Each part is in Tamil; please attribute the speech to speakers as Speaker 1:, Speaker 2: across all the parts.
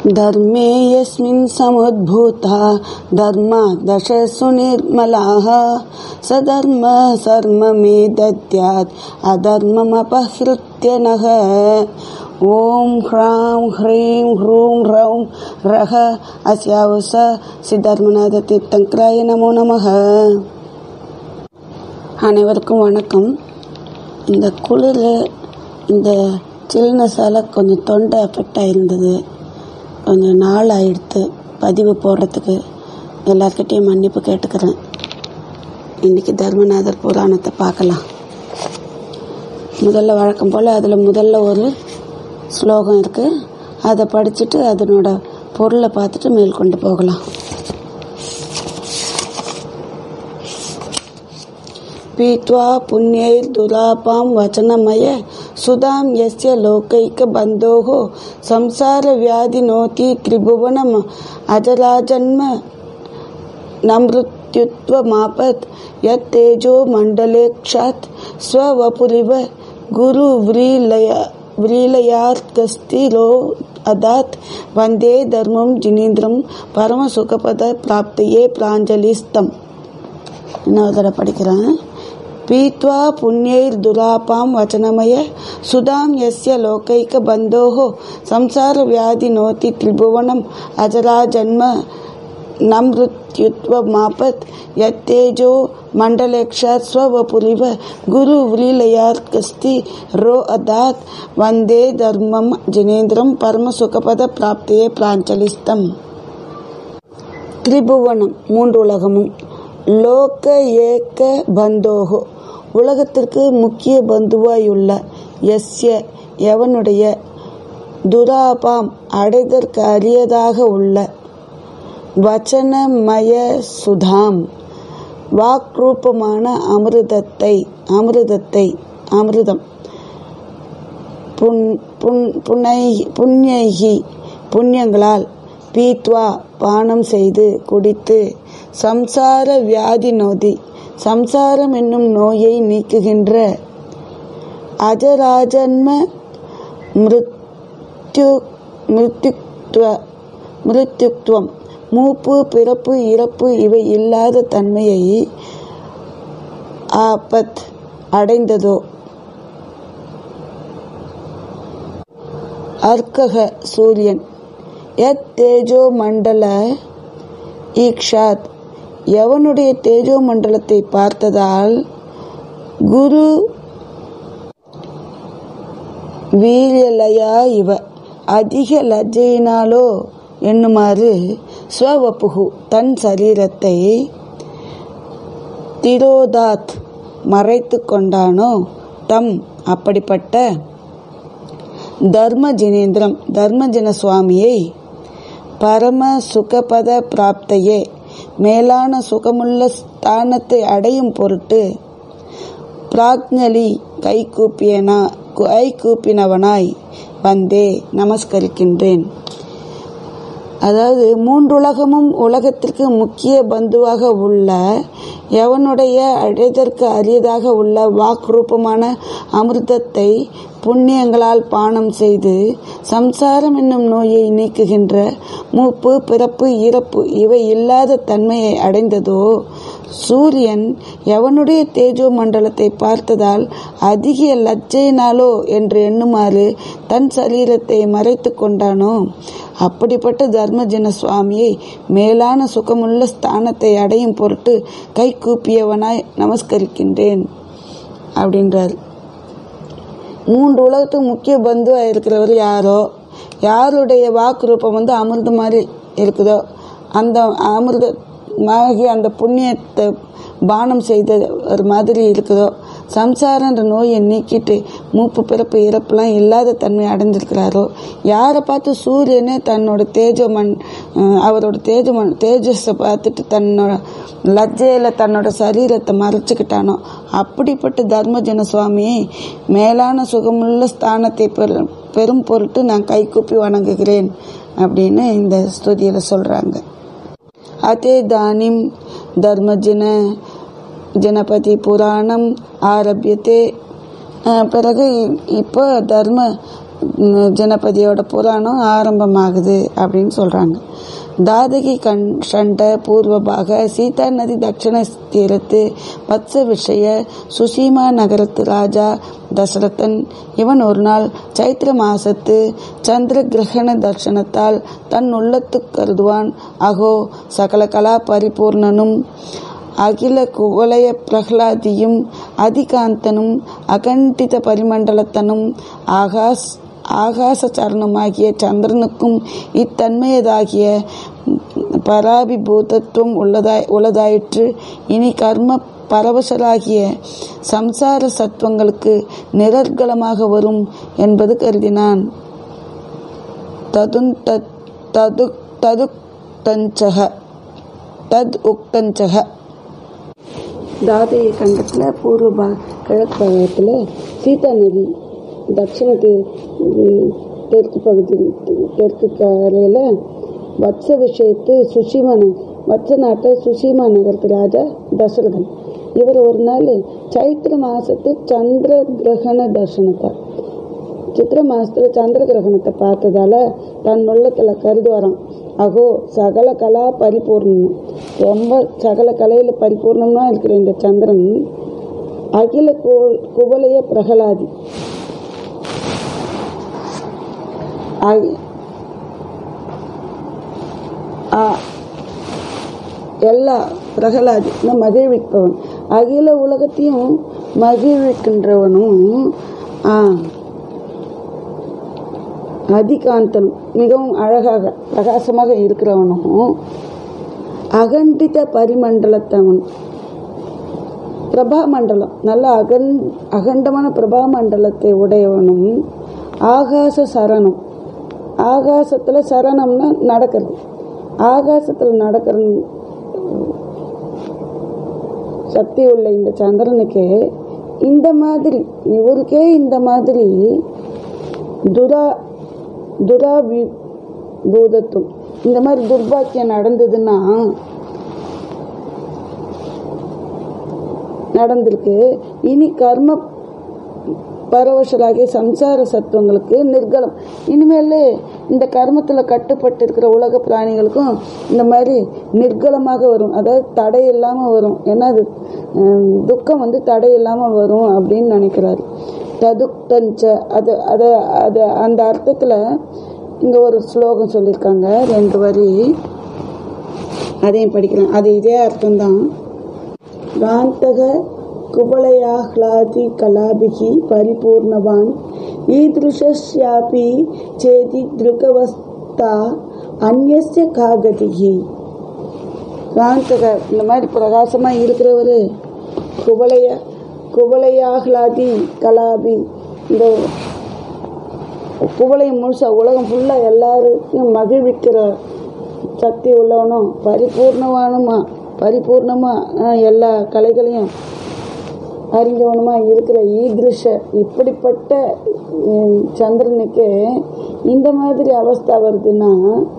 Speaker 1: धर्मे यस्मिन् समुद्भूता धर्मादशसु निर्मलाः स धर्मः सर्म मे दद्यात् अधर्ममपहृत्य नः ॐ ह्रां ह्रीं ह्रूं ह्रौं रः अस्यावस சித்தர்மநாதத்தீர்த்தங்கராய நமோ நமக அனைவருக்கும் வணக்கம் இந்த குளிர் இந்த சில்னஸால் கொஞ்சம் தொண்டை எஃபெக்ட் ஆகிருந்தது கொஞ்சம் நாள் ஆயிடுத்து பதிவு போடுறதுக்கு எல்லார்கிட்டேயும் மன்னிப்பு கேட்டுக்கிறேன் இன்றைக்கி தர்மநாதர் புராணத்தை பார்க்கலாம் முதல்ல வழக்கம் போல் அதில் முதல்ல ஒரு ஸ்லோகம் இருக்குது அதை படிச்சுட்டு அதனோட பொருளை பார்த்துட்டு மேல் கொண்டு போகலாம் पीत्वा पुण्यैर्दुरापां वचनमय सुधां यस्य लोकैकबन्धोः संसारव्याधिनोति त्रिभुवनम् अजराजन्म नमृत्युत्वमापत् यत्तेजो मण्डलेक्षात् स्ववपुरिव गुरुव्रीलय व्रीलयार्कस्तिरो अदात् वन्दे धर्मं जिनीन्द्रं परमसुखपदप्राप्तये प्राञ्जलिस्तम् இன்னொரு தடவை படிக்கிறேன் पीत्वा पुण्यैर्दुरापां वचनमय सुधां यस्य लोकैकबन्धोः संसारव्याधिनोति त्रिभुवनम् अजराजन्म न मृत्युत्वमापत् यत्तेजो मण्डलेक्षात् स्ववपुरिव गुरुव्रीलयार्कस्ति रो अदात् वन्दे धर्मं जिनेन्द्रं परमसुखपदप्राप्तये प्राञ्जलिस्तम् திரிபுவனம் மூன்று உலகமும் லோக ஏக பந்தோகோ உலகத்திற்கு முக்கிய பந்துவாயுள்ள எஸ்ய எவனுடைய துராபாம் அடைதற்கு அரியதாக உள்ள வச்சனமய சுதாம் வாக்ரூபமான அமிர்தத்தை அமிர்தத்தை அமிர்தம் புன் புன் புனை புண்ணியகி புண்ணியங்களால் பீத்வா பானம் செய்து குடித்து சம்சார வியாதி நோதி சம்சாரம் என்னும் நோயை நீக்குகின்ற அஜராஜன்ம மிருத்யு மிருத்யுக்துவ மிருத்யுக்துவம் மூப்பு பிறப்பு இறப்பு இவை இல்லாத தன்மையை ஆபத் அடைந்ததோ அர்க்கக சூரியன் எத் தேஜோ மண்டல ஈக்ஷாத் எவனுடைய தேஜோ மண்டலத்தை பார்த்ததால் குரு வீரியலயா இவ அதிக லஜ்ஜையினாலோ என்னுமாறு ஸ்வவப்புகு தன் சரீரத்தை திரோதாத் மறைத்து கொண்டானோ தம் அப்படிப்பட்ட தர்ம ஜினேந்திரம் தர்மஜன சுவாமியை பரம சுகபத பிராப்தையே மேலான சுகமுள்ள ஸ்தானத்தை அடையும் பொருட்டு பிராக்ஞலி கை கூப்பியனா கை கூப்பினவனாய் வந்தே நமஸ்கரிக்கின்றேன் அதாவது மூன்றுலகமும் உலகத்திற்கு முக்கிய பந்துவாக உள்ள எவனுடைய அழைதற்கு அரியதாக உள்ள வாக்ரூபமான அமிர்தத்தை புண்ணியங்களால் பானம் செய்து சம்சாரம் என்னும் நோயை நீக்குகின்ற மூப்பு பிறப்பு இறப்பு இவை இல்லாத தன்மையை அடைந்ததோ சூரியன் எவனுடைய தேஜோ மண்டலத்தை பார்த்ததால் அதிக லஜ்ஜையினாலோ என்று எண்ணுமாறு தன் சரீரத்தை மறைத்து கொண்டானோ அப்படிப்பட்ட தர்மஜன சுவாமியை மேலான சுகமுள்ள ஸ்தானத்தை அடையும் பொருட்டு கை கூப்பியவனாய் நமஸ்கரிக்கின்றேன் அப்படின்றார் மூன்று உலகத்துக்கு முக்கிய பந்துவாக இருக்கிறவர் யாரோ யாருடைய வாக்கு ரூபம் வந்து அமிர்த மாதிரி இருக்குதோ அந்த அமிர்தமாகி அந்த புண்ணியத்தை பானம் செய்த ஒரு மாதிரி இருக்குதோ சம்சாரன்ற நோயை நீக்கிட்டு மூப்பு பிறப்பு இறப்புலாம் இல்லாத தன்மை அடைஞ்சிருக்கிறாரோ யாரை பார்த்து சூரியனே தன்னோட தேஜோ மண் அவரோட தேஜ மண் தேஜஸை பார்த்துட்டு தன்னோட லஜ்ஜையில் தன்னோட சரீரத்தை மறைச்சிக்கிட்டானோ அப்படிப்பட்ட தர்மஜன சுவாமியை மேலான சுகமுள்ள ஸ்தானத்தை பெறும் பெரும் பொருட்டு நான் கைகூப்பி வணங்குகிறேன் அப்படின்னு இந்த ஸ்துதியில் சொல்கிறாங்க அதே தானிம் தர்மஜன ஜனபதி புராணம் ஆரம்பியத்தே அஹ் பிறகு இப்போ தர்ம ம், ஜனபதியோட புராணம் ஆரம்பமாகுது அப்படின்னு சொல்றாங்க தாதகி கண் சண்ட பூர்வபாக சீதா நதி தட்சிண தீரத்து வத்ச விஷய சுசீமா நகரத்து ராஜா தசரதன் இவன் ஒரு நாள் சைத்திர மாசத்து சந்திர கிரகண தர்சனத்தால் தன் உள்ளத்து கருதுவான் அகோ சகல கலா பரிபூர்ணனும் அகில குவலய பிரகலாதியும் அதிகாந்தனும் அகண்டித பரிமண்டலத்தனும் ஆகாஸ் ஆகாச சரணமாகிய சந்திரனுக்கும் இத்தன்மையதாகிய பராபிபூதத்துவம் உள்ளதாய் உள்ளதாயிற்று இனி கர்ம பரவசராகிய சம்சார சத்துவங்களுக்கு நிரர்கலமாக வரும் என்பது கருதினான் ததுன் தத் தது ததுக்தஞ்சக தத் உக்தஞ்சக தாதைய கண்டத்தில் பூர்வ பா கிழக்கு பாகத்தில் சீதா நதி தட்சிணத்து உம், தெற்கு பகுதி தெற்கு கரையில் வத்ச விஷயத்து சுஷிமா ந- வத்ச நாட்டை சுஷிமா நகரத்து ராஜா தசரதன் இவர் ஒரு நாள் சைத்திர மாசத்து சந்திர கிரகண தர்சனத்தார் சித்திர மாசத்துல சந்திர கிரகணத்தை பார்த்ததால தன் உள்ளத்துல கருதுவாராம் அகோ சகல கலா பரிபூர்ணம் ரொம்ப சகல கலையில பரிபூர்ணமா இருக்கிற இந்த சந்திரன் அகில கு- குவலய பிரகலாதி அகி- ஆ- எல்லா பிரகலாதி இன்னும் மகிழ்விப்பவன் அகில உலகத்தையும் மகிழ்விக்கின்றவனும் ஆ அதிகாந்தனும் மிகவும் அழகாக பிரகாசமாக இருக்கிறவனும் அகண்டித பரிமண்டலத்தவன் பிரபா மண்டலம் நல்ல அகன் அகண்டமான பிரபா மண்டலத்தை உடையவனும் ஆகாச சரணம் ஆகாசத்துல சரணம்னா நடக்கிறது ஆகாசத்துல நடக்கிற சக்தி உள்ள இந்த சந்திரனுக்கு இந்த மாதிரி இவருக்கே இந்த மாதிரி துரா துராபி பூதத்துவம் இந்த மாதிரி துர்பாக்கியம் நடந்ததுன்னா நடந்திருக்கு இனி கர்ம பரவசலாகிய சம்சார சத்துவங்களுக்கு நிர்கலம் இனிமேல் இந்த கர்மத்தில் கட்டுப்பட்டு இருக்கிற உலக பிராணிகளுக்கும் இந்த மாதிரி நிர்கலமாக வரும் அதாவது தடை இல்லாமல் வரும் ஏன்னா அது ஹம், துக்கம் வந்து தடை இல்லாமல் வரும் அப்படின்னு நினைக்கிறாரு ததுக்தஞ்ச அது அது அது அந்த அர்த்தத்தில் இங்கே ஒரு ஸ்லோகம் சொல்லியிருக்காங்க ரெண்டு வரி அதையும் படிக்கிறேன் அது இதே அர்த்தம்தான் காந்தக குபலயாஹ்லாதி கலாபிகி பரிபூர்ணவான் ஈதృశஸ்யாபி சேதி திருகவஸ்தா அந்நிய காகதிகி காந்தக இந்த மாதிரி பிரகாசமா இருக்கிறவர் குவளைய குவளையாஹ்லாதி கலாபி இந்த குவளையம் முழுசா உலகம் ஃபுல்லாக எல்லாருக்கும் மகிழ்விக்கிற சக்தி உள்ளவனும் பரிபூர்ணவானுமா பரிபூர்ணமா ஆஹ், எல்லா கலைகளையும் அறிஞ்சவனுமா இருக்கிற ஈதிருஷ இப்படிப்பட்ட உம், சந்திரனுக்கு இந்த மாதிரி அவஸ்தா வருதுன்னா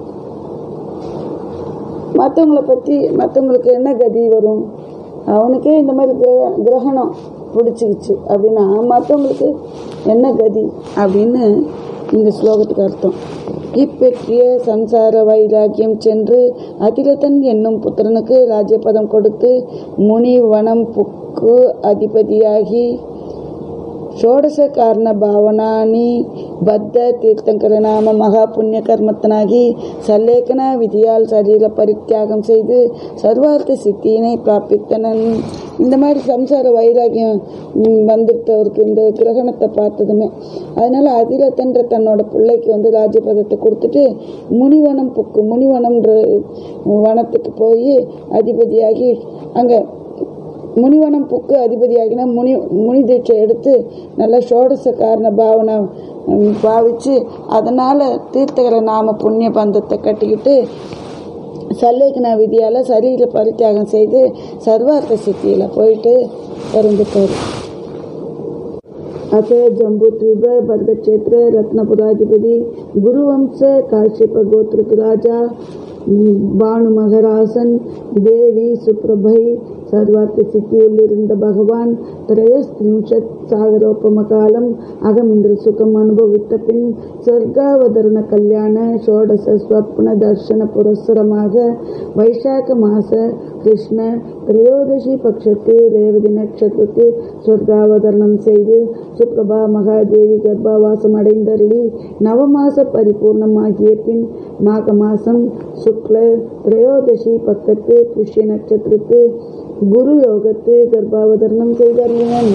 Speaker 1: மற்றவங்கள பற்றி மற்றவங்களுக்கு என்ன கதி வரும் அவனுக்கே இந்த மாதிரி கிரக கிரகணம் பிடிச்சிக்கிச்சு அப்படின்னா மற்றவங்களுக்கு என்ன கதி அப்படின்னு இந்த ஸ்லோகத்துக்கு அர்த்தம் இப்பெற்றிய சம்சார வைராக்கியம் சென்று அதிரதன் என்னும் புத்திரனுக்கு ராஜ்யபதம் கொடுத்து முனி வனம் புக்கு அதிபதியாகி ಷೋಡಶ ಕಾರಣ ಭಾವನಾನಿ ಬದ್ಧ ತೀರ್ಥಂಕರ நாம மகா புண்ணிய கர்மத்தனாகி சல்லேಖನ விதியால் சரீர பரித்தியாகம் செய்து சர்வார்த்த சித்தியினை பிராபித்தனன் இந்த மாதிரி சம்சார வைராகியம் ம், வந்துட்டவருக்கு இந்த கிரகணத்தை பார்த்ததுமே அதனால அதிரத்தன்ற தன்னோட பிள்ளைக்கு வந்து ராஜ்யபதத்தை கொடுத்துட்டு முனிவனம் புக்கு முனிவனம்ன்ற வனத்துக்கு போய் அதிபதியாகி அங்கே முனிவனம் புக்கு அதிபதியாகின முனி முனி தீட்சை எடுத்து நல்ல ஷோடச காரண பாவனை ம், பாவிச்சு அதனால தீர்த்தகர நாம புண்ணிய பந்தத்தை கட்டிக்கிட்டு சல்லேகனா விதியால சரீர பரித்தியாகம் செய்து சர்வார்த்த சித்தியில போயிட்டு இறந்துட்டாரு अथ जम्बूद्वीप वर्गक्षेत्र रत्नपुराधिपति गुरुवंश काश्यप गोत्र राजा பானு மகராசன் தேவி சுப்ரபை சர்வார்த்த சித்தியுள்ளிருந்த பகவான் திரயஸ்திரிம்ஷத் சாகரோபம காலம் அகமிந்திர சுகம் அனுபவித்த பின் சொர்க்காவதரண கல்யாண ஷோடச ஸ்வப்ன தர்ஷன புரஸ்சரமாக வைசாக்க மாச கிருஷ்ண திரையோதசி பட்சத்து ரேவதி நட்சத்திரத்து சொர்க்காவதரணம் செய்து சுப்ரபா மகாதேவி கர்ப்பாவாசம் அடைந்தருளி நவமாச பரிபூர்ணமாகிய பின் மாக மாசம் சுக்ல திரையோதசி பக்கத்து புஷ்ய நட்சத்திரத்து குரு யோகத்து கர்ப்பாவதரணம் செய்தருளினன்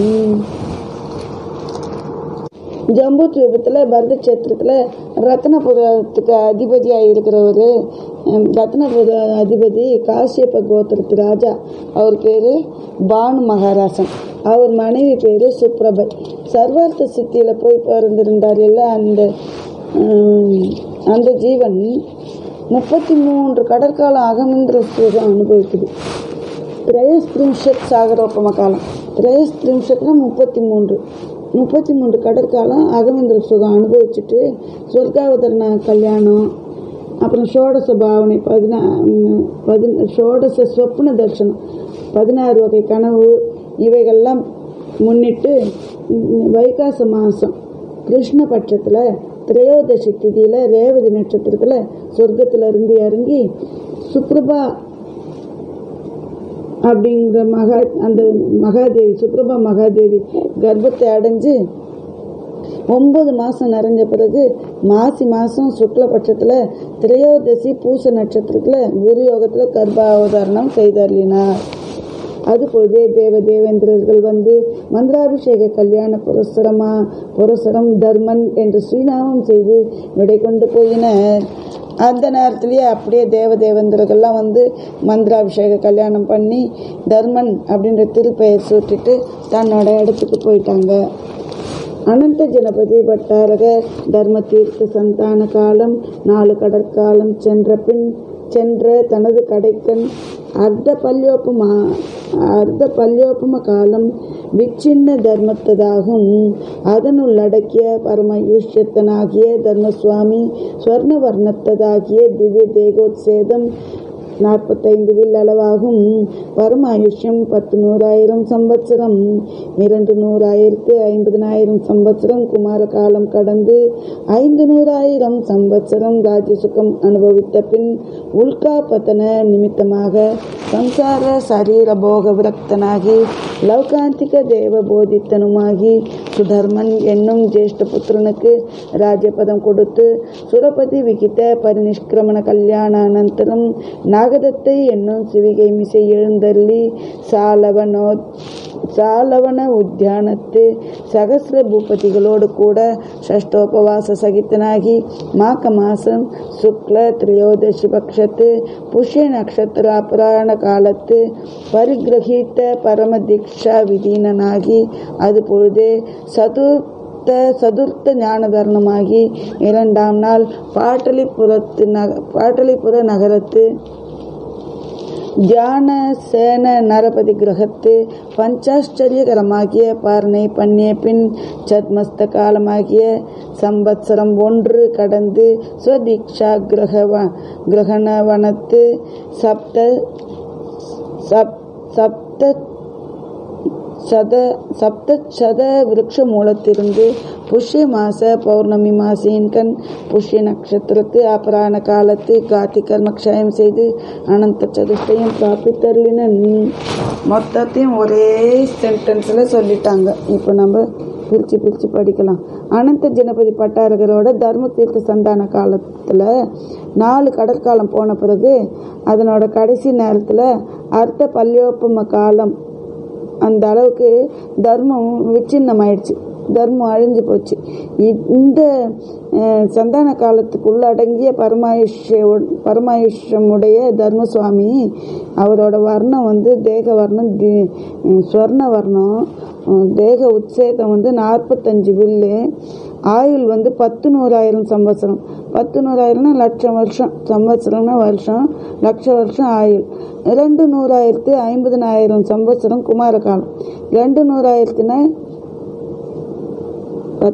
Speaker 1: ஜம்பு தீபத்தில் பரத கஷேத்திரத்தில் ரத்னபுரத்துக்கு அதிபதியாக இருக்கிறவர் ரத்னபுர அதிபதி காசியப்ப கோத்திரத்து ராஜா அவர் பேர் பானு மகாராசன் அவர் மனைவி பேர் சுப்ரபை சர்வார்த்த சித்தியில் போய் பிறந்திருந்தார் இல்லை அந்த ஹம், அந்த ஜீவன் முப்பத்தி மூன்று கடற்காலம் அகமிந்திர சுகம் அனுபவிக்குது திரயஸ்திரிம்ஷத் சாகரோபம காலம் திரயஸ்திரிம்ஷத்னா முப்பத்தி மூன்று முப்பத்தி மூன்று கடற்காலம் அகமேந்திர சுகம் அனுபவிச்சுட்டு சொர்க்காவதரண கல்யாணம் அப்புறம் ஷோடச பாவனை பதினா ம், பதின ஷோடச சொப்ன தர்சனம் பதினாறு வகை கனவு இவைகள்லாம் முன்னிட்டு ம், வைகாச மாதம் கிருஷ்ணபட்சத்தில் திரையோதசி திதியில் ரேவதி நட்சத்திரத்தில் சொர்க்கத்துல இருந்து இறங்கி சுப்ரபா அப்படிங்கிற மகா அந்த மகாதேவி சுப்ரபா மகாதேவி கர்ப்பத்தை அடைஞ்சு ஒன்பது மாதம் நிறைஞ்ச பிறகு மாசி மாதம் சுக்லபட்சத்தில் திரையோதசி பூச நட்சத்திரத்தில் குரு யோகத்தில் கர்ப்பாவதாரணம் செய்தருளினார் அதுபோதே தேவ தேவேந்திரர்கள் வந்து மந்திராபிஷேக கல்யாண புரஸ்சரமா புரஸ்சரம் தர்மன் என்று ஸ்ரீநாமம் செய்து விடை கொண்டு போயினர் அந்த நேரத்திலேயே அப்படியே தேவ தேவேந்திரர்கள்லாம் வந்து மந்திராபிஷேக கல்யாணம் பண்ணி தர்மன் அப்படின்ற திருப்பெயர் சூட்டிட்டு தன்னோட இடத்துக்கு போயிட்டாங்க அனந்த ஜனபதி பட்டாரக தர்ம தீர்த்த சந்தான காலம் நாலு கடற்காலம் சென்ற பின் சென்ற தனது கடைக்கண் அர்த்த பல்யோபமா அர்த்த பல்யோபம காலம் விச்சின்ன தர்மத்ததாகும் அதனுள் அடக்கிய பரமயுஷ்யத்தனாகிய தர்மசுவாமி ஸ்வர்ண வர்ணத்ததாகிய திவ்ய தேகோத்சேதம் நாற்பத்தைந்து வில் அளவாகும் பரமாயுஷ்யம் பத்து நூறாயிரம் சம்பத்சரம் இரண்டு நூறாயிரத்து ஐம்பதனாயிரம் சம்பத்சரம் குமார காலம் கடந்து ஐந்து நூறாயிரம் சம்பத்சரம் ராஜசுகம் அனுபவித்த பின் உல்காபத்தன நிமித்தமாக சம்சார சரீர போக விரக்தனாகி லௌகாந்திக தேவ போதித்தனுமாகி சுதர்மன் என்னும் ஜேஷ்ட புத்திரனுக்கு ராஜ்யபதம் கொடுத்து சுரபதி விகித பரிநிஷ்கிரமண கல்யாண அனந்தரம் நாகதத்தை என்னும் சிவிகை மிசை எழுந்தள்ளி சாலவனோ சாலவன உத்தியானத்து சகசிர பூபதிகளோடு கூட ஷஷ்டோபவாச சகித்தனாகி மாக மாசம் சுக்ல திரையோதசி பட்சத்து புஷ்ய நட்சத்திர அபராண காலத்து பரிகிரகித்த பரம தீக்ஷா விதீனனாகி அது பொழுதே சதுர்த்த சதுர்த்த ஞானதரணமாகி இரண்டாம் நாள் பாட்டலிபுரத்து நக பாட்டலிபுர நகரத்து தியான சேன நரபதி கிரகத்து பஞ்சாச்சரியகரமாகிய பார்னை பண்ணிய பின் சத்மஸ்த காலமாகிய சம்பத்சரம் ஒன்று கடந்து ஸ்வதீக்ஷா கிரகவ கிரகணவனத்து சப்த சப் சப்த சத சப்த சத விருட்ச மூலத்திலிருந்து புஷ்ய மாச பௌர்ணமி மாசியின் கண் புஷ்ய நட்சத்திரத்து அபராண காலத்து காத்தி கர்மக்ஷயம் செய்து அனந்த சதுஷ்டயம் பிராபித்தருளினன் மொத்தத்தையும் ஒரே சென்டென்ஸில் சொல்லிட்டாங்க இப்போ நம்ம பிரித்து பிரித்து படிக்கலாம் அனந்த ஜனபதி பட்டாரகரோட தர்ம தீர்த்த சந்தான காலத்தில் நாலு கடற்காலம் போன பிறகு அதனோட கடைசி நேரத்தில் அர்த்த பல்யோப்பம காலம் அந்த அளவுக்கு தர்மம் விச்சின்னம் ஆயிடுச்சு தர்மம் அழிஞ்சு போச்சு இ- இந்த அஹ், சந்தான காலத்துக்குள்ள அடங்கிய பரமாயுஷ்ய பரமாயுஷமுடைய தர்மசுவாமி அவரோட வர்ணம் வந்து தேக வர்ணம் தி- அஹ், ஸ்வர்ண வர்ணம் அஹ், தேக உச்சேதம் வந்து நாற்பத்தஞ்சு வில்லு ஆயுள் வந்து பத்து நூறாயிரம் சம்பத்சரம் பத்து நூறாயிரம்னா லட்சம் வருஷம் சம்பத்சரம்னா வருஷம் லட்ச வருஷம் ஆயுள் ரெண்டு நூறாயிரத்து ஐம்பதனாயிரம் சம்பத்சரம் குமார காலம் ரெண்டு நூறாயிரத்துனா பத்து ல-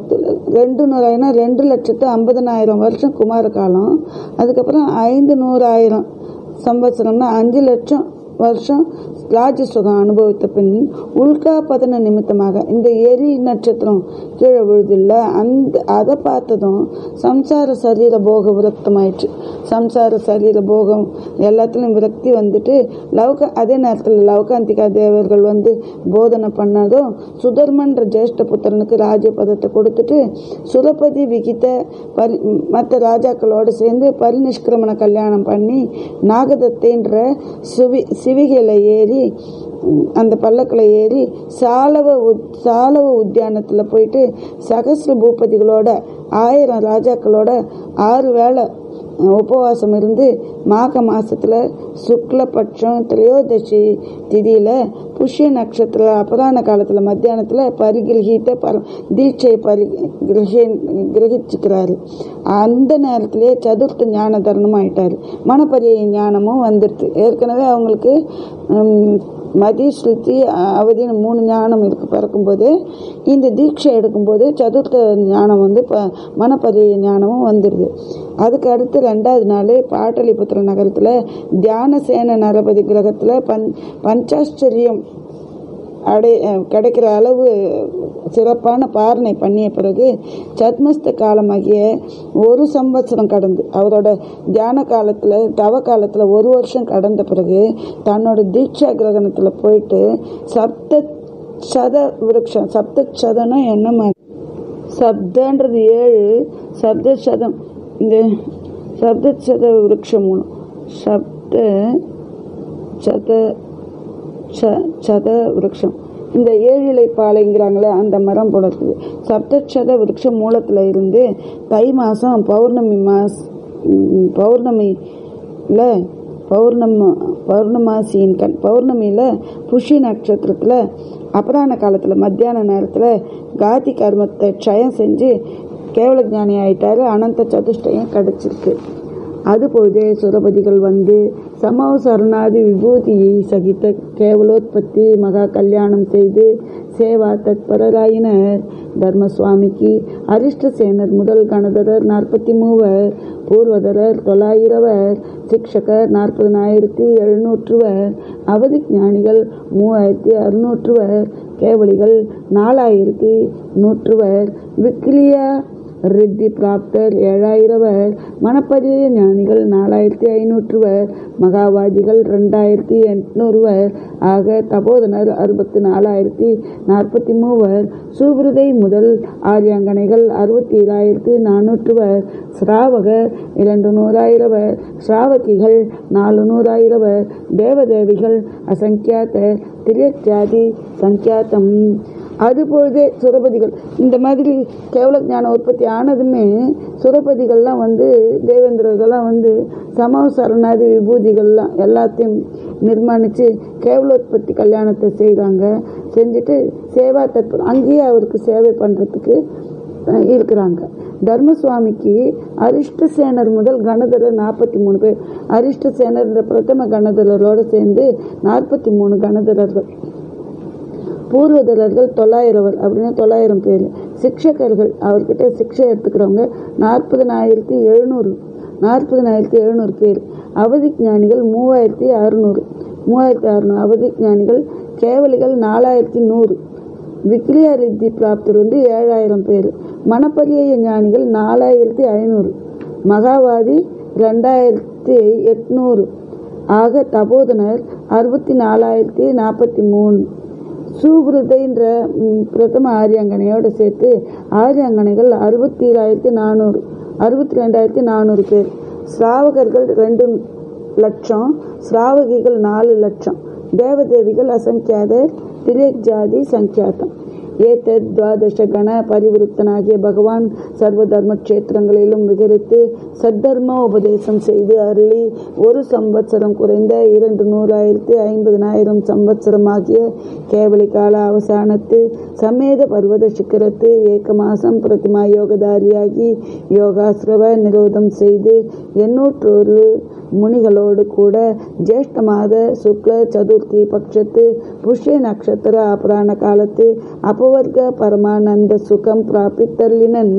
Speaker 1: ரெண்டு நூறாயிரம் ரெண்டு லட்சத்து ஐம்பதனாயிரம் வருஷம் குமார காலம் அதுக்கப்புறம் ஐந்து நூறாயிரம் சம்பத்சரம்னா அஞ்சு லட்சம் வருஷம் ராஜ சுகம் அனுபவித்த பின் உல்காபதன நிமித்தமாக இந்த எரி நட்சத்திரம் கீழே விழுதில்ல அந்த அதை பார்த்ததும் சம்சார சரீர போக விரக்தமாயிடுச்சு சம்சார சரீர போகம் எல்லாத்துலேயும் விரக்தி வந்துட்டு லவுக அதே நேரத்தில் லவகாந்திகா தேவர்கள் வந்து போதனை பண்ணதும் சுதர்மன்ற ஜேஷ்ட புத்திரனுக்கு ராஜபதத்தை கொடுத்துட்டு சுரபதி விகித பரி மற்ற ராஜாக்களோடு சேர்ந்து பரிநிஷ்கிரமண கல்யாணம் பண்ணி நாகதத்தைன்ற சுவி சிவிகையில் ஏறி அந்த பல்லக்கில் ஏறி சாலவ உத் சாலவ உத்தியானத்தில் போயிட்டு சகசிர பூபதிகளோட ஆயிரம் ராஜாக்களோட ஆறு வேளை உபவாசம் இருந்து மாக மாசத்துல சுக்லபட்சம் திரையோதசி திதியில புஷ்ய நட்சத்திர அபராண காலத்துல மத்தியானத்துல பரிகிரகித்த பர தீட்சை பரி கிரகி கிரகிச்சுக்கிறாரு அந்த நேரத்திலேயே சதுர்த்த ஞான தருணம் ஆயிட்டாரு மனப்பரிய ஞானமும் வந்துடுது ஏற்கனவே அவங்களுக்கு உம், மதி ஸ்ருதி அவதின்னு மூணு ஞானம் இருக்கு பிறக்கும்போது இந்த தீட்சை எடுக்கும்போது சதுர்த்த ஞானம் வந்து ப மனப்பரிய ஞானமும் வந்துடுது அதுக்கு அடுத்து ரெண்டாவது நாள் பாட்டலிபுத்திர நகரத்தில் தியானசேன நரபதி கிரகத்தில் பஞ் பஞ்சாச்சரியம் அடை அஹ் கிடைக்கிற அளவு சிறப்பான பாரணை பண்ணிய பிறகு சத்மஸ்த காலமாகிய ஒரு சம்பத்சரம் கடந்து அவரோட தியான காலத்தில் தவ காலத்தில் ஒரு வருஷம் கடந்த பிறகு தன்னோட தீட்சா கிரகணத்தில் போயிட்டு சப்த சத விருட்சம் சப்த சதம்னா என்ன மாதிரி சப்தன்றது ஏழு சப்த சதம் இந்த சப்த சத விருட்சம் மூலம் சப்த சத ச- சத விருட்சம் இந்த ஏழிலை பாலைங்கிறாங்களே அந்த மரம் போல இருக்குது சப்தசத விருட்ச மூலத்தில் இருந்து தை மாதம் பௌர்ணமி மாஸ் ம், பௌர்ணமியில் பௌர்ணம பௌர்ணமாசியின் கண் பௌர்ணமியில் புஷ்ய நட்சத்திரத்தில் அபராண காலத்தில் மத்தியான நேரத்தில் காதி கர்மத்தை க்ஷயம் செஞ்சு கேவல ஞானி ஆயிட்டாரு அனந்த சதுஷ்டயம் கிடைச்சிருக்கு அதுபோதே சுரபதிகள் வந்து சமவ சரணாதி விபூதியை சகித்த கேவலோத்பத்தி மகா கல்யாணம் செய்து சேவா தத்பரராயினர் தர்மசுவாமிக்கு அரிஷ்டசேனர் முதல் கணதரர் நாற்பத்தி மூவர் பூர்வதரர் தொள்ளாயிரவர் சிக்ஷகர் நாற்பதனாயிரத்தி எழுநூற்றுவர் அவதி ஞானிகள் மூவாயிரத்தி அறுநூற்றுவர் கேவலிகள் நாலாயிரத்தி நூற்றுவர் விக்லியா ரித்தி பிராப்தர் ஏழாயிரவர் மணப்பரிய ஞானிகள் நாலாயிரத்தி ஐநூற்றுவர் மகாவாதிகள் ரெண்டாயிரத்தி எட்நூறுவர் ஆக தபோதனர் அறுபத்தி நாலாயிரத்தி நாற்பத்தி மூவர் சூபிருதை முதல் ஆரியாங்கனைகள் அறுபத்தி ஏழாயிரத்தி நானூற்றுவர் ஸ்ராவகர் இரண்டு நூறாயிரவர் ஸ்ராவகிகள் நாலு நூறாயிரவர் தேவதேவிகள் அசங்கியாத்த திரியஜாதி சங்கியாத்தம் அதுபோதே சுரபதிகள் இந்த மாதிரி கேவல ஞான உற்பத்தி ஆனதுமே சுரபதிகள்லாம் வந்து தேவேந்திரர்கள்லாம் வந்து சமவ சரணாதி விபூதிகள்லாம் எல்லாத்தையும் நிர்மாணித்து கேவலோத்பத்தி கல்யாணத்தை செய்கிறாங்க செஞ்சுட்டு சேவா தத்பரம் அங்கேயே அவருக்கு சேவை பண்ணுறதுக்கு இருக்கிறாங்க தர்மசுவாமிக்கு அரிஷ்டசேனர் முதல் கணதரர் நாற்பத்தி மூணு பேர் அரிஷ்டசேனர்ன்ற பிரதம கணதரரோடு சேர்ந்து நாற்பத்தி மூணு கணதரர்கள் பூர்வதரர்கள் தொள்ளாயிரவர் அப்படின்னா தொள்ளாயிரம் பேர் சிக்ஷகர்கள் அவர்கிட்ட சிக்ஷை எடுத்துக்கிறவங்க நாற்பதனாயிரத்தி எழுநூறு நாற்பதனாயிரத்தி எழுநூறு பேர் அவதி ஞானிகள் மூவாயிரத்தி அறுநூறு மூவாயிரத்தி அறுநூறு அவதி ஞானிகள் கேவலிகள் நாலாயிரத்தி நூறு விக்ரியா ரித்தி பிராப்தர் வந்து ஏழாயிரம் பேர் மணப்பரிய ஞானிகள் நாலாயிரத்தி ஐநூறு மகாவாதி ரெண்டாயிரத்தி எட்நூறு ஆக தபோதனர் அறுபத்தி நாலாயிரத்தி நாற்பத்தி மூணு சூபிருதைன்ற ம், பிரதம ஆரியாங்கனையோடு சேர்த்து ஆரியாங்கனைகள் அறுபத்தி ஏழாயிரத்தி நானூறு அறுபத்தி ரெண்டாயிரத்தி நானூறு பேர் ஸ்ராவகர்கள் ரெண்டு லட்சம் ஸ்ராவகிகள் நாலு லட்சம் தேவதேவிகள் அசங்கியாதர் திரியக் ஜாதி சங்கியாத்தம் ஏத்தத் துவாதச கண பரிவிருத்தனாகிய பகவான் சர்வ தர்ம கஷேத்திரங்களிலும் விகரித்து சத்தர்ம உபதேசம் செய்து அருளி ஒரு சம்பத்சரம் குறைந்த இரண்டு நூறாயிரத்தி ஐம்பதனாயிரம் சம்பத்சரமாகிய கேவலி கால அவசானத்து சமேத பர்வத சிக்கரத்து ஏக மாசம் பிரதிமா யோகதாரியாகி யோகாசிரவ நிரோதம் செய்து எண்ணூற்றொரு முனிகளோடு கூட ஜேஷ்ட மாத சுக்ல சதுர்த்தி பட்சத்து புஷ்ய நட்சத்திர அபராண காலத்து அபவர்க்க பரமானந்த சுகம் பிராபித்தல்லினன்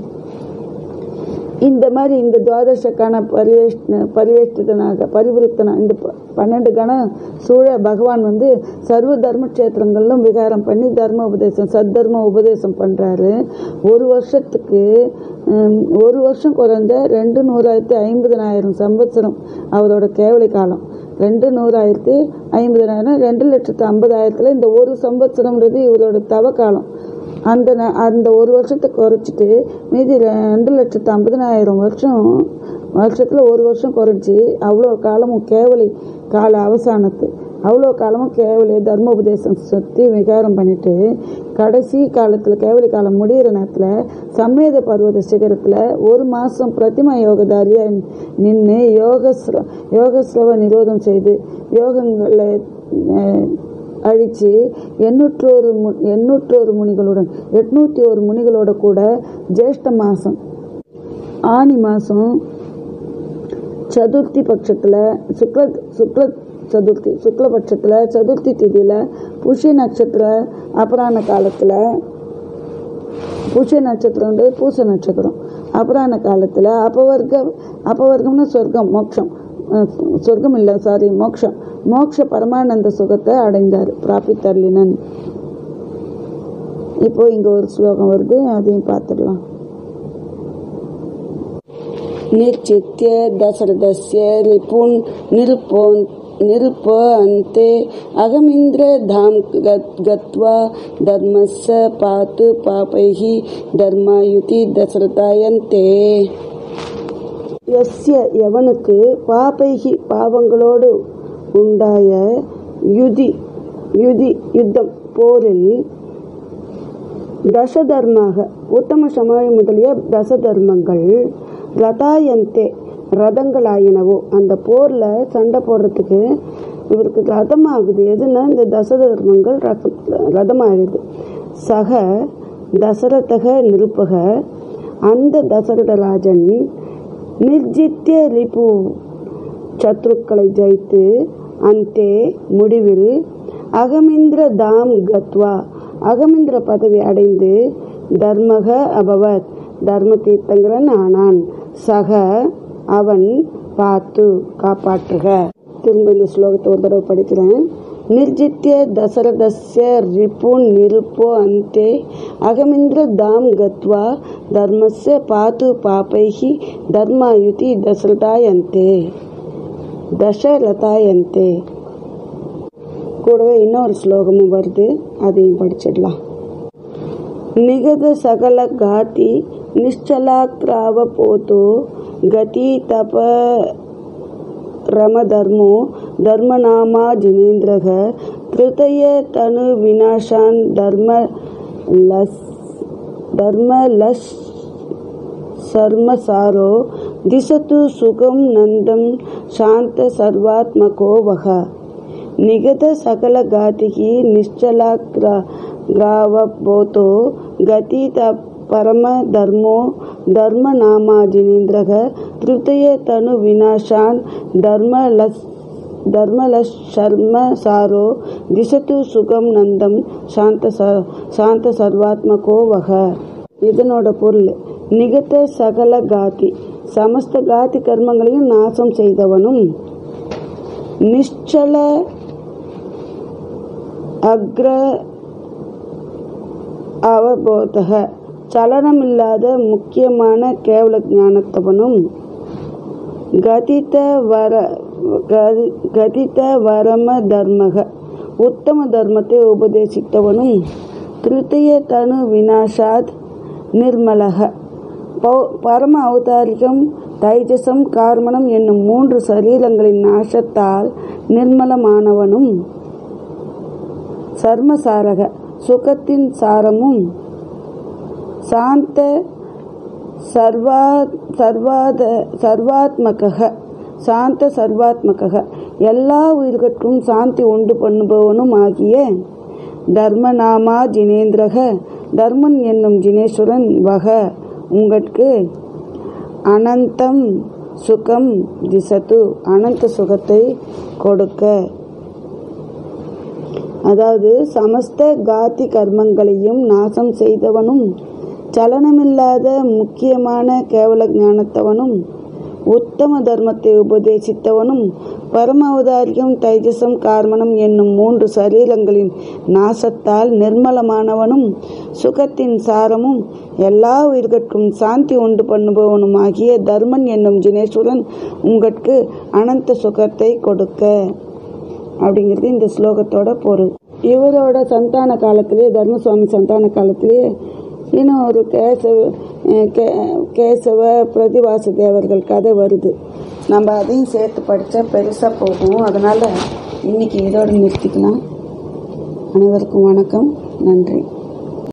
Speaker 1: இந்த மாதிரி இந்த துவாதசக்கான பரிவேஷ் பரிவேஷ்டிதனாக பரிவிருத்தனா இந்த ப- பன்னெண்டு கணம் சூழ பகவான் வந்து சர்வ தர்ம கஷேத்திரங்களிலும் விகாரம் பண்ணி தர்ம உபதேசம் சத்தர்ம உபதேசம் பண்ணுறாரு ஒரு வருஷத்துக்கு ஹம், ஒரு வருஷம் குறைஞ்ச ரெண்டு நூறாயிரத்தி ஐம்பதனாயிரம் சம்பத்சரம் அவரோட கேவலி காலம் ரெண்டு நூறாயிரத்தி ஐம்பதனாயிரம் ரெண்டு லட்சத்து ஐம்பதாயிரத்தில் இந்த ஒரு சம்பத்சரம்ன்றது இவரோட தவ காலம் அந்த ந- அந்த ஒரு வருஷத்தை குறைச்சிட்டு மீதி ரெண்டு லட்சத்து ஐம்பதனாயிரம் வருஷம் வருஷத்தில் ஒரு வருஷம் குறைச்சி அவ்வளோ காலமும் கேவலி கால அவசானத்து அவ்வளோ காலமும் கேவலி தர்மோபதேசம் சுற்றி விகாரம் பண்ணிட்டு கடைசி காலத்தில் கேவலி காலம் முடிகிற நேரத்தில் சம்மேத பர்வத சிகரத்தில் ஒரு மாதம் பிரதிமா யோகதாரியாக நின்று யோகஸ்ர யோகஸ்ரவ நிரோதம் செய்து யோகங்களை அஹ், அழித்து எண்ணூற்றோரு மு எண்ணூற்றோரு முனிகளுடன் எட்நூற்றி ஒரு முனிகளோட கூட ஜேஷ்ட மாதம் ஆனி மாதம் சதுர்த்தி பட்சத்தில் சுக்ல சுக்ல சதுர்த்தி சுக்லபட்சத்தில் சதுர்த்தி திதியில் புஷ்ய நட்சத்திர அபராண காலத்தில் புஷ்ய நட்சத்திரன்றது பூச நட்சத்திரம் அபராண காலத்தில் அபவர்க்க அபவர்க்கம்னா சொர்க்கம் மோட்சம் அஹ் சொர்க்கம் இல்லை சாரி மோட்சம் மோட்ச பரமானந்த சுகத்தை அடைந்தார் பிராபித்தர்லினன் இப்போ இங்கே ஒரு ஸ்லோகம் வருது அதையும் பார்த்துடலாம் निर्चित्य दशरथस्य रिपुन् निरुपो निरुप अन्ते अहमिन्द्रधाम गत्- गत्वा धर्मस्य पातु पापैः धर्मायुति दशरथायन्ते எஸ்ய எவனுக்கு பாபைகி பாவங்களோடு உண்டாய யுதி யுதி யுத்தம் போரில் தசதர்மாக உத்தம சமாய முதலிய தசதர்மங்கள் ரதாயந்தே ரதங்களாயினவோ அந்த போரில் சண்டை போடுறதுக்கு இவருக்கு ரதமாகுது எதுனா இந்த தசதர்மங்கள் ரதம் ரதமாகுது சக தசரதக நிருப்பக அந்த தசரதராஜன் நிர்ஜித்திய ரிபு சத்ருக்களை ஜெயித்து அந்தே முடிவில் அகமிந்திர தாம் கத்வா அகமிந்திர பதவி அடைந்து தர்மக அபவத் தர்ம தீர்த்தங்கரன் ஆனான் சக அவன் பார்த்து காப்பாற்றுக திரும்ப இந்த ஸ்லோகத்தை ஒரு தடவை படிக்கிறேன் निर्जित्य दशरथस्य रिपुन् निरुपो अन्ते अहमिन्द्र दां गत्वा धर्मस्य पातु पापैः धर्मायुति दशरथायन्ते தசரதாயந்தே கூடவே இன்னொரு ஸ்லோகமும் வருது அதையும் படிச்சிடலாம் निगत सकल घाति निश्चलाक्राव पोतो गति तप रमधर्मो धर्मनामा जिनेन्द्रः तृतय तनु विनाशान् धर्म लस् धर्म लस् सर्मसारो दिशतु सुखं नन्दं शान्त सर्वात्मको वः निगत सकलघातिः निश्चलाग्रावबोधो गतीत परमधर्मो धर्मनामाजिनेन्द्रः तृतीय तनु विनाशान् धर्मलस् धर्मलशर्मसारो दिशतु சுகம் நந்தம் சாந்த ச- சாந்த சர்வாத்மகோ வக இதனோட பொருள் நிகத்த சகல காதி சமஸ்த காதி கர்மங்களையும் நாசம் செய்தவனும் நிಶ್ಚಲ அக்ர அவபோதக சலனமில்லாத முக்கியமான கேவல ஞானத்தவனும் கதித வர கதி- கதித வரம தர்மக உத்தம தர்மத்தை உபதேசித்தவனும் திருத்திய தனு வினாசாத் நிர்மலக பௌ- பரம அவதாரிகம் தைஜசம் கார்மணம் என்னும் மூன்று சரீரங்களின் நாசத்தால் நிர்மலமானவனும் சர்மசாரக சுகத்தின் சாரமும் சாந்த சர்வா சர்வாத சர்வாத்மக சாந்த சர்வாத்மக எல்லா உயிர்கட்கும் சாந்தி உண்டு பண்ணுபவனும் ஆகிய தர்மநாமா ஜினேந்திரக தர்மன் என்னும் ஜினேஸ்வரன் வக உங்கட்கு அனந்தம் சுகம் திசத்து அனந்த சுகத்தை கொடுக்க அதாவது சமஸ்த காதி கர்மங்களையும் நாசம் செய்தவனும் சலனமில்லாத முக்கியமான கேவல ஞானத்தவனும் உத்தம தர்மத்தை உபதேசித்தவனும் பரம அவதாரியம் தைஜசம் கார்மணம் என்னும் மூன்று சரீரங்களின் நாசத்தால் நிர்மலமானவனும் சுகத்தின் சாரமும் எல்லா உயிர்கட்கும் சாந்தி உண்டு பண்ணுபவனும் ஆகிய தர்மன் என்னும் ஜினேஸ்வரன் உங்களுக்கு அனந்த சுகத்தை கொடுக்க அப்படிங்கிறது இந்த ஸ்லோகத்தோட பொருள் இவரோட சந்தான காலத்திலே தர்மசுவாமி சந்தான காலத்திலே இன்னும் ஒரு கேசவ அஹ் கே- கேசவ பிரதிவாச தேவர்கள் கதை வருது நம்ம அதையும் சேர்த்து படித்தா பெருசாக போகும் அதனால் இன்னைக்கு இதோட நிறுத்திக்கலாம் அனைவருக்கும் வணக்கம் நன்றி